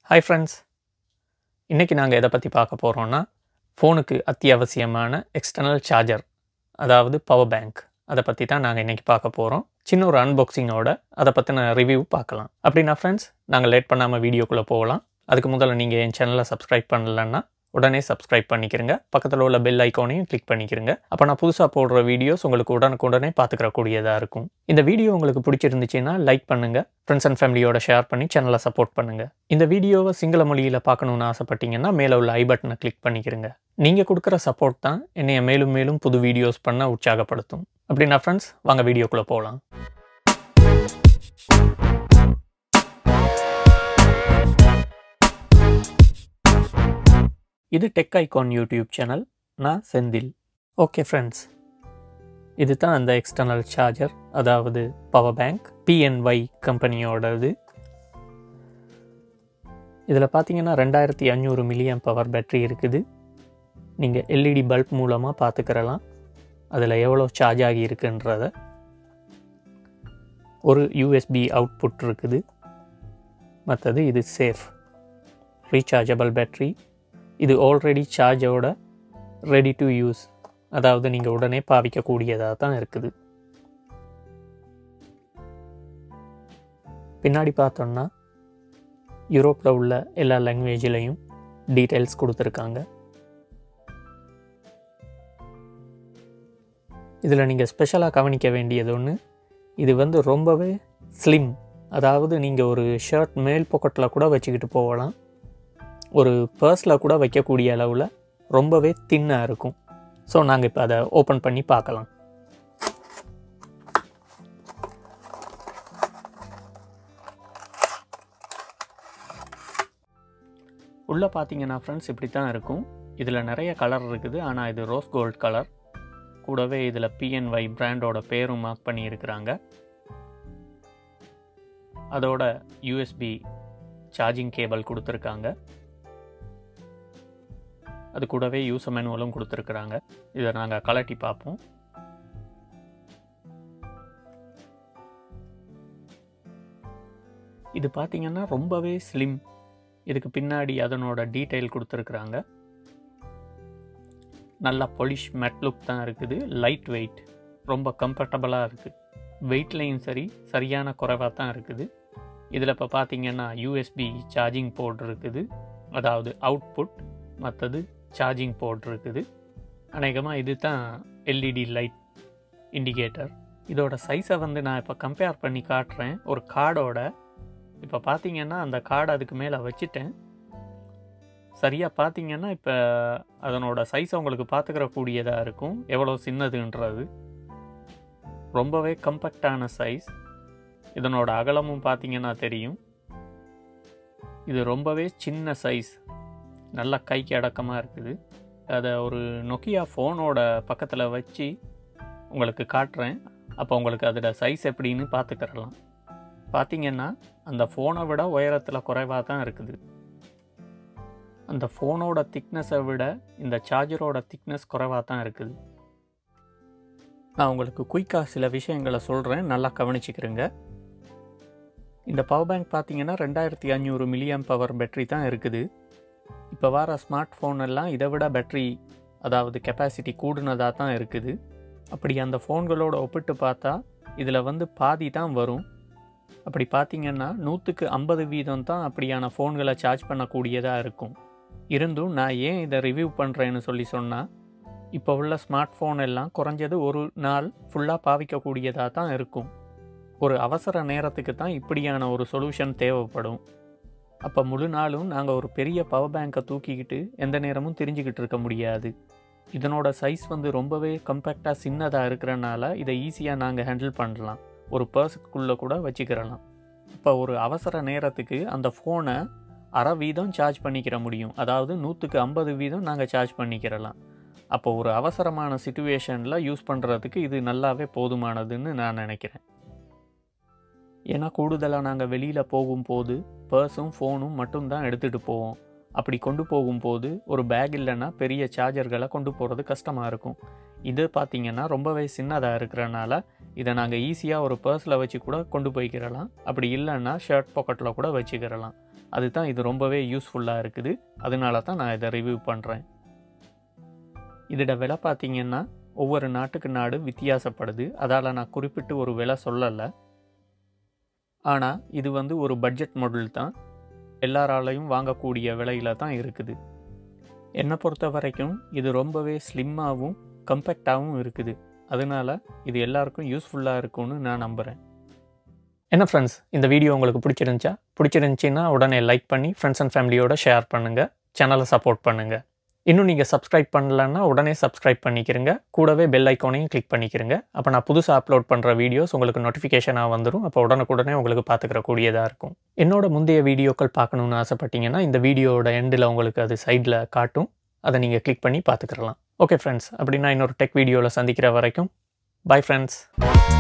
hi friends இன்றைக்கி நாங்கள் எதை பற்றி பார்க்க போகிறோன்னா ஃபோனுக்கு அத்தியாவசியமான எக்ஸ்டர்னல் சார்ஜர் அதாவது பவர் பேங்க் அதை பற்றி தான் நாங்கள் இன்றைக்கி பார்க்க போகிறோம் சின்ன ஒரு அன்பாக்சிங்கோட அதை பற்றின ரிவ்யூ பார்க்கலாம் அப்படின்னா ஃப்ரெண்ட்ஸ் நாங்கள் லேட் பண்ணாமல் வீடியோக்குள்ளே போகலாம் அதுக்கு முதல்ல நீங்கள் என் சேனலை சப்ஸ்கிரைப் பண்ணலன்னா உடனே சப்ஸ்கிரைப் பண்ணிக்கிறங்க பக்கத்தில் உள்ள பெல் ஐக்கானையும் கிளிக் பண்ணிக்கிறங்க அப்போ நான் புதுசாக போடுற வீடியோஸ் உங்களுக்கு உடனுக்குடனே பார்த்துக்கிற கூடியதாக இருக்கும் இந்த வீடியோ உங்களுக்கு பிடிச்சிருந்துச்சுன்னா லைக் பண்ணுங்கள் ஃப்ரெண்ட்ஸ் அண்ட் ஃபேமிலியோட ஷேர் பண்ணி சேனலை சப்போர்ட் பண்ணுங்கள் இந்த வீடியோவை சிங்கள மொழியில் பார்க்கணுன்னு ஆசைப்பட்டீங்கன்னா மேலே உள்ள ஐ பட்டனை கிளிக் பண்ணிக்கிறங்க நீங்கள் கொடுக்குற சப்போர்ட் தான் என்னைய மேலும் மேலும் புது வீடியோஸ் பண்ண உற்சாகப்படுத்தும் அப்படின்னா ஃப்ரெண்ட்ஸ் வாங்க வீடியோக்குள்ளே போகலாம் இது டெக் ஐகான் யூடியூப் சேனல் நான் செந்தில் ஓகே ஃப்ரெண்ட்ஸ் இது தான் அந்த எக்ஸ்டர்னல் சார்ஜர் அதாவது பவர் பேங்க் பிஎன்ஒய் கம்பெனியோடது இதில் பார்த்தீங்கன்னா ரெண்டாயிரத்தி அஞ்சூறு மில்லியன் பவர் பேட்டரி இருக்குது நீங்கள் எல்இடி பல்ப் மூலமாக பார்த்துக்கிறலாம் அதில் எவ்வளோ சார்ஜ் ஆகி இருக்குன்றத ஒரு யூஎஸ்பி அவுட்புட் இருக்குது மற்றது இது சேஃப் ரீசார்ஜபிள் பேட்ரி இது ஆல்ரெடி சார்ஜோட ரெடி டு யூஸ் அதாவது நீங்கள் உடனே பாவிக்கக்கூடியதாக தான் இருக்குது பின்னாடி பார்த்தோன்னா யூரோப்பில் உள்ள எல்லா லாங்குவேஜ்லேயும் டீட்டெயில்ஸ் கொடுத்துருக்காங்க இதில் நீங்கள் ஸ்பெஷலாக கவனிக்க வேண்டியது ஒன்று இது வந்து ரொம்பவே ஸ்லிம் அதாவது நீங்கள் ஒரு ஷர்ட் மேல் பாக்கெட்டில் கூட வச்சுக்கிட்டு போகலாம் ஒரு பர்ஸில் கூட வைக்கக்கூடிய அளவில் ரொம்பவே தின்னாக இருக்கும் ஸோ நாங்கள் இப்போ அதை ஓப்பன் பண்ணி பார்க்கலாம் உள்ளே பார்த்தீங்கன்னா ஃப்ரெண்ட்ஸ் இப்படி தான் இருக்கும் இதில் நிறைய கலர் இருக்குது ஆனால் இது ரோஸ் கோல்ட் கலர் கூடவே இதில் பிஎன்ஒய் பிராண்டோட பேரும் மார்க் பண்ணியிருக்கிறாங்க அதோட யூஎஸ்பி சார்ஜிங் கேபிள் கொடுத்துருக்காங்க அது கூடவே யூஸ் மேனுவலும் கொடுத்துருக்குறாங்க இதை நாங்கள் கலட்டி பார்ப்போம் இது பார்த்தீங்கன்னா ரொம்பவே ஸ்லிம் இதுக்கு பின்னாடி அதனோட டீட்டெயில் கொடுத்துருக்குறாங்க நல்லா பொலிஷ் மெட் லுக் தான் இருக்குது லைட் வெயிட் ரொம்ப கம்ஃபர்டபுளாக இருக்குது வெயிட்லேயும் சரி சரியான குறைவாக தான் இருக்குது இதில் இப்போ பார்த்தீங்கன்னா யூஎஸ்பி சார்ஜிங் போர்ட் இருக்குது அதாவது அவுட்புட் மற்றது சார்ஜிங் போர்ட் இருக்குது அநேகமாக இது தான் எல்இடி லைட் இண்டிகேட்டர் இதோட சைஸை வந்து நான் இப்போ கம்பேர் பண்ணி காட்டுறேன் ஒரு கார்டோட இப்போ பார்த்தீங்கன்னா அந்த கார்டு அதுக்கு மேலே வச்சுட்டேன் சரியாக பார்த்தீங்கன்னா இப்போ அதனோட சைஸை உங்களுக்கு பார்த்துக்கிற கூடியதாக இருக்கும் எவ்வளோ சின்னதுன்றது ரொம்பவே கம்பேக்டான சைஸ் இதனோட அகலமும் பார்த்தீங்கன்னா தெரியும் இது ரொம்பவே சின்ன சைஸ் நல்லா கைக்கு அடக்கமாக இருக்குது அதை ஒரு நொக்கியா ஃபோனோட பக்கத்தில் வச்சு உங்களுக்கு காட்டுறேன் அப்போ உங்களுக்கு அதோட சைஸ் எப்படின்னு பார்த்துக்கிறலாம் பார்த்தீங்கன்னா அந்த ஃபோனை விட உயரத்தில் குறைவாக தான் இருக்குது அந்த ஃபோனோட திக்னஸை விட இந்த சார்ஜரோட திக்னஸ் குறைவாக தான் இருக்குது நான் உங்களுக்கு குயிக்காக சில விஷயங்களை சொல்கிறேன் நல்லா கவனிச்சுக்கிறேங்க இந்த பவர் பேங்க் பார்த்தீங்கன்னா ரெண்டாயிரத்தி அஞ்சூறு மில்லியம் பவர் பேட்டரி தான் இருக்குது இப்போ வர ஸ்மார்ட் ஃபோன் எல்லாம் இதை விட பேட்ரி அதாவது கெப்பாசிட்டி கூடுனதாக தான் இருக்குது அப்படி அந்த ஃபோன்களோட ஒப்பிட்டு பார்த்தா இதில் வந்து பாதி தான் வரும் அப்படி பார்த்தீங்கன்னா நூற்றுக்கு ஐம்பது வீதம் தான் அப்படியான ஃபோன்களை சார்ஜ் பண்ணக்கூடியதாக இருக்கும் இருந்தும் நான் ஏன் இதை ரிவ்யூ பண்ணுறேன்னு சொல்லி சொன்னால் இப்போ உள்ள ஸ்மார்ட் ஃபோன் எல்லாம் குறைஞ்சது ஒரு நாள் ஃபுல்லாக பாவிக்கக்கூடியதாக தான் இருக்கும் ஒரு அவசர நேரத்துக்கு தான் இப்படியான ஒரு சொல்யூஷன் தேவைப்படும் அப்போ முழு நாளும் நாங்கள் ஒரு பெரிய பவர் பேங்கை தூக்கிக்கிட்டு எந்த நேரமும் தெரிஞ்சுக்கிட்டு இருக்க முடியாது இதனோட சைஸ் வந்து ரொம்பவே கம்பேக்டாக சின்னதாக இருக்கிறனால இதை ஈஸியாக நாங்கள் ஹேண்டில் பண்ணலாம் ஒரு பர்ஸுக்குள்ளே கூட வச்சுக்கிறலாம் இப்போ ஒரு அவசர நேரத்துக்கு அந்த ஃபோனை அரை வீதம் சார்ஜ் பண்ணிக்கிற முடியும் அதாவது நூற்றுக்கு ஐம்பது வீதம் நாங்கள் சார்ஜ் பண்ணிக்கிறலாம் அப்போ ஒரு அவசரமான சுச்சுவேஷனில் யூஸ் பண்ணுறதுக்கு இது நல்லாவே போதுமானதுன்னு நான் நினைக்கிறேன் ஏன்னா கூடுதலாக நாங்கள் வெளியில் போகும்போது பர்ஸும் ஃபோனும் மட்டும்தான் எடுத்துகிட்டு போவோம் அப்படி கொண்டு போகும்போது ஒரு பேக் இல்லைன்னா பெரிய சார்ஜர்களை கொண்டு போகிறது கஷ்டமாக இருக்கும் இது பார்த்திங்கன்னா ரொம்பவே சின்னதாக இருக்கிறனால இதை நாங்கள் ஈஸியாக ஒரு பர்ஸில் வச்சு கூட கொண்டு போய்க்கிறலாம் அப்படி இல்லைன்னா ஷர்ட் பாக்கெட்டில் கூட வச்சுக்கிறலாம் அதுதான் இது ரொம்பவே யூஸ்ஃபுல்லாக இருக்குது அதனால தான் நான் இதை ரிவ்யூ பண்ணுறேன் இதோட விலை பார்த்தீங்கன்னா ஒவ்வொரு நாட்டுக்கு நாடு வித்தியாசப்படுது அதால் நான் குறிப்பிட்டு ஒரு விலை சொல்லலை ஆனால் இது வந்து ஒரு பட்ஜெட் மாடல் தான் எல்லாராலையும் வாங்கக்கூடிய விலையில தான் இருக்குது என்னை பொறுத்த வரைக்கும் இது ரொம்பவே ஸ்லிம்மாகவும் கம்பேக்டாகவும் இருக்குது அதனால இது எல்லாருக்கும் யூஸ்ஃபுல்லாக இருக்கும்னு நான் நம்புகிறேன் என்ன ஃப்ரெண்ட்ஸ் இந்த வீடியோ உங்களுக்கு பிடிச்சிருந்துச்சா பிடிச்சிருந்துச்சின்னா உடனே லைக் பண்ணி ஃப்ரெண்ட்ஸ் அண்ட் ஃபேமிலியோட ஷேர் பண்ணுங்கள் சேனலை சப்போர்ட் பண்ணுங்கள் இன்னும் நீங்கள் சப்ஸ்கிரைப் பண்ணலன்னா உடனே சப்ஸ்கிரைப் பண்ணிக்கிறங்க கூடவே பெல் ஐக்கானையும் கிளிக் பண்ணிக்கிறங்க அப்போ நான் புதுசாக அப்லோட் பண்ணுற வீடியோஸ் உங்களுக்கு நோட்டிஃபிகேஷனாக வந்துடும் அப்போ உடனுக்குடனே உங்களுக்கு பார்த்துக்கிற கூடியதாக இருக்கும் என்னோட முந்தைய வீடியோக்கள் பார்க்கணுன்னு ஆசைப்பட்டீங்கன்னா இந்த வீடியோட எண்டில் உங்களுக்கு அது சைடில் காட்டும் அதை நீங்கள் கிளிக் பண்ணி பார்த்துக்கிறலாம் ஓகே ஃப்ரெண்ட்ஸ் அப்படின்னா இன்னொரு டெக் வீடியோவில் சந்திக்கிற வரைக்கும் பை ஃப்ரெண்ட்ஸ்